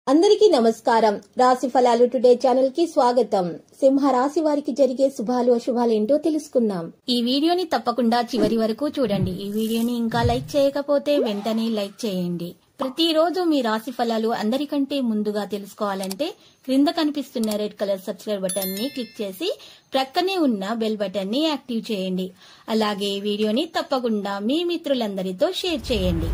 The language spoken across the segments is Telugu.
అందరికీ నమస్కారం రాశి ఫలాలు టుడే ఛానల్ కి స్వాగతం సింహ రాశి వారికి జరిగే శుభాలు అశుభాలు ఏంటో తెలుసుకుందాం ఈ వీడియోని తప్పకుండా చివరి వరకు చూడండి ఈ వీడియోని ఇంకా లైక్ చేయకపోతే వెంటనే లైక్ చేయండి ప్రతిరోజు మీ రాశి ఫలాలు అందరికంటే ముందుగా తెలుసుకోవాలంటే క్రింద కనిపిస్తున్న రెడ్ కలర్ సబ్స్క్రైబ్ బటన్ ని క్లిక్ చేసి ప్రక్కనే ఉన్న బెల్ బటన్ ని యాక్టివ్ చేయండి అలాగే ఈ వీడియోని తప్పకుండా మీ మిత్రులందరితో షేర్ చేయండి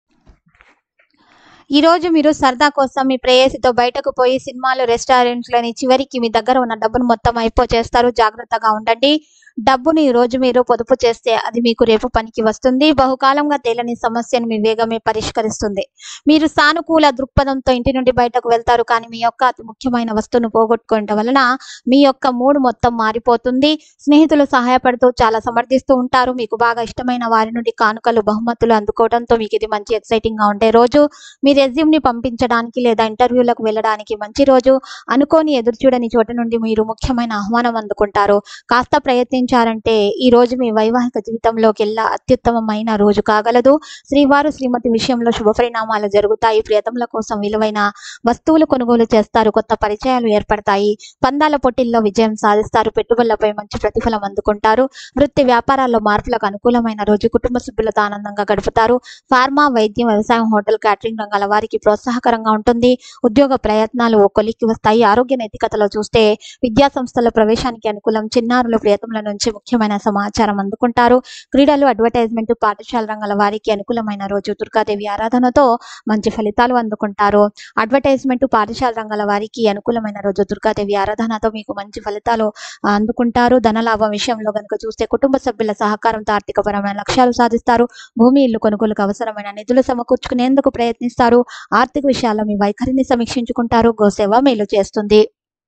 ఈ రోజు మీరు సరదా కోసం మీ ప్రేయసితో బయటకు పోయి సినిమాలు రెస్టారెంట్లని చివరికి మీ దగ్గర ఉన్న డబ్బును మొత్తం అయిపో చేస్తారు జాగ్రత్తగా ఉండండి డబ్బుని ఈ రోజు మీరు పొదుపు చేస్తే అది మీకు రేపు పనికి వస్తుంది బహుకాలంగా తేలని సమస్యను మీ వేగమే పరిష్కరిస్తుంది మీరు సానుకూల దృక్పథంతో ఇంటి నుండి బయటకు వెళ్తారు కానీ మీ యొక్క అతి ముఖ్యమైన వస్తువును పోగొట్టుకోవడం వలన మీ యొక్క మూడు మొత్తం మారిపోతుంది స్నేహితులు సహాయపడుతూ చాలా సమర్థిస్తూ ఉంటారు మీకు బాగా ఇష్టమైన వారి నుండి కానుకలు బహుమతులు అందుకోవడంతో మీకు ఇది మంచి ఎక్సైటింగ్ గా ఉండే రోజు మీ రెజ్యూమ్ ని పంపించడానికి లేదా ఇంటర్వ్యూలకు వెళ్ళడానికి మంచి రోజు అనుకోని ఎదురు చూడని చోట నుండి మీరు ముఖ్యమైన ఆహ్వానం అందుకుంటారు కాస్త ప్రయత్నించారంటే ఈ రోజు మీ వైవాహిక జీవితంలోకి వెళ్ళా అత్యుత్తమమైన రోజు కాగలదు శ్రీవారు శ్రీమతి విషయంలో శుభ పరిణామాలు జరుగుతాయి ప్రియతముల కోసం విలువైన వస్తువులు కొనుగోలు చేస్తారు కొత్త పరిచయాలు ఏర్పడతాయి పందాల పోటీల్లో విజయం సాధిస్తారు పెట్టుబడులపై మంచి ప్రతిఫలం అందుకుంటారు వృత్తి వ్యాపారాల్లో మార్పులకు అనుకూలమైన రోజు కుటుంబ సభ్యులతో ఆనందంగా గడుపుతారు ఫార్మా వైద్యం వ్యవసాయం హోటల్ క్యాటరింగ్ రంగాల వారికి ప్రోత్సాహకరంగా ఉంటుంది ఉద్యోగ ప్రయత్నాలు ఓ కొలిక్కి వస్తాయి ఆరోగ్య నైతికతలో చూస్తే విద్యా సంస్థల ప్రవేశానికి అనుకూలం చిన్నారుల ప్రియతముల నుంచి ముఖ్యమైన సమాచారం అందుకుంటారు క్రీడలు అడ్వర్టైజ్మెంట్ పాఠశాల రంగాల వారికి అనుకూలమైన రోజు దుర్గాదేవి ఆరాధనతో మంచి ఫలితాలు అందుకుంటారు అడ్వర్టైజ్మెంట్ పాఠశాల రంగాల వారికి అనుకూలమైన రోజు దుర్గాదేవి ఆరాధనతో మీకు మంచి ఫలితాలు ఆ, అందుకుంటారు ధనలాభం విషయంలో కనుక చూస్తే కుటుంబ సభ్యుల సహకారంతో ఆర్థికపరమైన లక్ష్యాలు సాధిస్తారు భూమి ఇల్లు కొనుగోలుకు అవసరమైన నిధులు సమకూర్చుకునేందుకు ప్రయత్నిస్తారు ఆర్థిక విషయాల్లో మీ వైఖరిని సమీక్షించుకుంటారు గోసేవ మేలు చేస్తుంది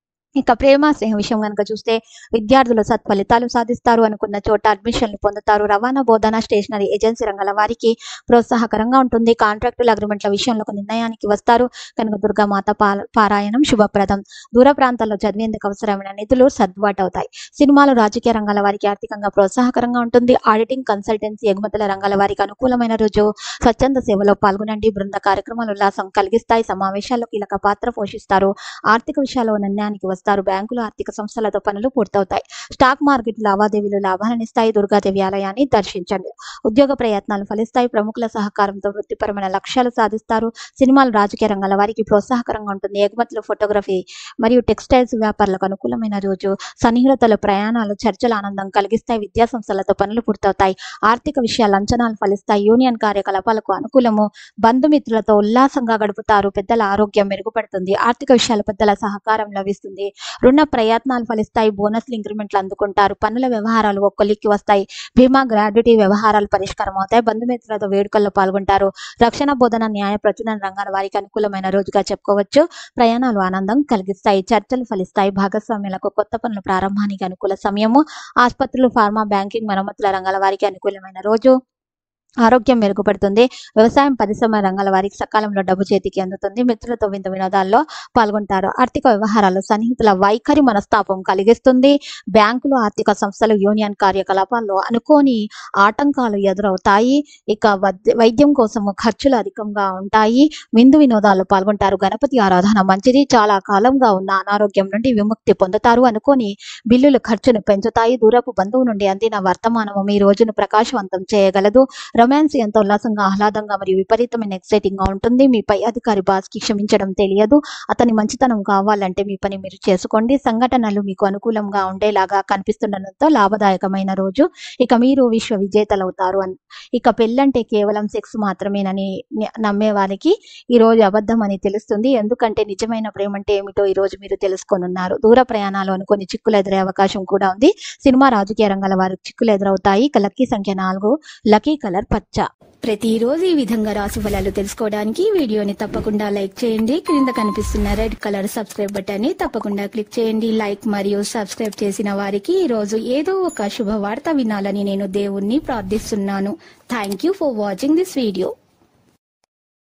ఇక ప్రేమ స్నేహ విషయం కనుక చూస్తే విద్యార్థులు సత్ఫలితాలు సాధిస్తారు అనుకున్న చోట అడ్మిషన్లు పొందుతారు రవాణా బోధన స్టేషనరీ ఏజెన్సీ రంగాల వారికి ప్రోత్సాహకరంగా ఉంటుంది కాంట్రాక్టుల అగ్రిమెంట్ల విషయంలో ఒక నిర్ణయానికి వస్తారు కనుక దుర్గామాత పా- పారాయణం శుభప్రదం దూర ప్రాంతాల్లో చదివేందుకు అవసరమైన నిధులు సర్దుబాటు అవుతాయి సినిమాలు రాజకీయ రంగాల వారికి ఆర్థికంగా ప్రోత్సాహకరంగా ఉంటుంది ఆడిటింగ్ కన్సల్టెన్సీ ఎగుమతుల రంగాల వారికి అనుకూలమైన రోజు స్వచ్ఛంద సేవలో పాల్గొనండి బృంద కార్యక్రమాలు ఉల్లాసం కలిగిస్తాయి సమావేశాల్లో కీలక పాత్ర పోషిస్తారు ఆర్థిక విషయాల్లో నిర్ణయానికి వస్తారు బ్యాంకులు ఆర్థిక సంస్థలతో పనులు పూర్తవుతాయి స్టాక్ మార్కెట్ లావాదేవీలు లాభాలను ఇస్తాయి దుర్గాదేవి ఆలయాన్ని దర్శించండి ఉద్యోగ ప్రయత్నాలు ఫలిస్తాయి ప్రముఖుల సహకారంతో వృత్తిపరమైన లక్ష్యాలు సాధిస్తారు సినిమాలు రాజకీయ రంగాల వారికి ప్రోత్సాహకరంగా ఉంటుంది ఎగుమతులు ఫోటోగ్రఫీ మరియు టెక్స్టైల్స్ వ్యాపారులకు అనుకూలమైన రోజు సన్నిహితుల ప్రయాణాలు చర్చలు ఆనందం కలిగిస్తాయి విద్యా సంస్థలతో పనులు పూర్తవుతాయి ఆర్థిక విషయాలు అంచనాలు ఫలిస్తాయి యూనియన్ కార్యకలాపాలకు అనుకూలము బంధుమిత్రులతో ఉల్లాసంగా గడుపుతారు పెద్దల ఆరోగ్యం మెరుగుపడుతుంది ఆర్థిక విషయాల పెద్దల సహకారం లభిస్తుంది రుణ ప్రయత్నాలు ఫలిస్తాయి బోనస్లు ఇంక్రిమెంట్లు అందుకుంటారు పన్నుల వ్యవహారాలు ఒక్కొలిక్కి వస్తాయి బీమా గ్రాడ్యుటీ వ్యవహారాలు పరిష్కారం అవుతాయి బంధుమిత్రులతో వేడుకల్లో పాల్గొంటారు రక్షణ బోధన న్యాయ ప్రచురణ రంగాల వారికి అనుకూలమైన రోజుగా చెప్పుకోవచ్చు ప్రయాణాలు ఆనందం కలిగిస్తాయి చర్చలు ఫలిస్తాయి భాగస్వామ్యాలకు కొత్త పనుల ప్రారంభానికి అనుకూల సమయము ఆసుపత్రులు ఫార్మా బ్యాంకింగ్ మరమ్మతుల రంగాల వారికి అనుకూలమైన రోజు ఆరోగ్యం మెరుగుపడుతుంది వ్యవసాయం పరిశ్రమ రంగాల వారికి సకాలంలో డబ్బు చేతికి అందుతుంది మిత్రులతో వింత వినోదాల్లో పాల్గొంటారు ఆర్థిక వ్యవహారాలు సన్నిహితుల వైఖరి మనస్తాపం కలిగిస్తుంది బ్యాంకులు ఆర్థిక సంస్థలు యూనియన్ కార్యకలాపాల్లో అనుకోని ఆటంకాలు ఎదురవుతాయి ఇక వద్య- వైద్యం కోసం ఖర్చులు అధికంగా ఉంటాయి విందు వినోదాల్లో పాల్గొంటారు గణపతి ఆరాధన మంచిది చాలా కాలంగా ఉన్న అనారోగ్యం నుండి విముక్తి పొందుతారు అనుకోని బిల్లులు ఖర్చును పెంచుతాయి దూరపు బంధువు నుండి అందిన వర్తమానము మీ రోజును ప్రకాశవంతం చేయగలదు రొమాన్స్ ఎంతో ఉల్లాసంగా ఆహ్లాదంగా మరియు విపరీతమైన ఎక్సైటింగ్ గా ఉంటుంది మీ పై అధికారి బాస్ కి క్షమించడం తెలియదు అతని మంచితనం కావాలంటే మీ పని మీరు చేసుకోండి సంఘటనలు మీకు అనుకూలంగా ఉండేలాగా కనిపిస్తుండడంతో లాభదాయకమైన రోజు ఇక మీరు విశ్వ విజేతలవుతారు అని ఇక పెళ్ళంటే కేవలం సెక్స్ మాత్రమేనని ని- నమ్మే వారికి ఈ రోజు అబద్ధం అని తెలుస్తుంది ఎందుకంటే నిజమైన ప్రేమ అంటే ఏమిటో ఈ రోజు మీరు తెలుసుకోనున్నారు దూర ప్రయాణాలు అనుకొని చిక్కులు ఎదురే అవకాశం కూడా ఉంది సినిమా రాజకీయ రంగాల వారికి చిక్కులు ఎదురవుతాయి ఇక లక్కీ సంఖ్య నాలుగు లక్కీ కలర్ పచ్చ ప్రతిరోజు ఈ విధంగా రాశి ఫలాలు తెలుసుకోవడానికి ఈ వీడియోని తప్పకుండా లైక్ చేయండి క్రింద కనిపిస్తున్న రెడ్ కలర్ సబ్స్క్రైబ్ బటన్ ని తప్పకుండా క్లిక్ చేయండి లైక్ మరియు సబ్స్క్రైబ్ చేసిన వారికి ఈ రోజు ఏదో ఒక శుభవార్త వినాలని నేను దేవుణ్ణి ప్రార్థిస్తున్నాను thank you for watching this video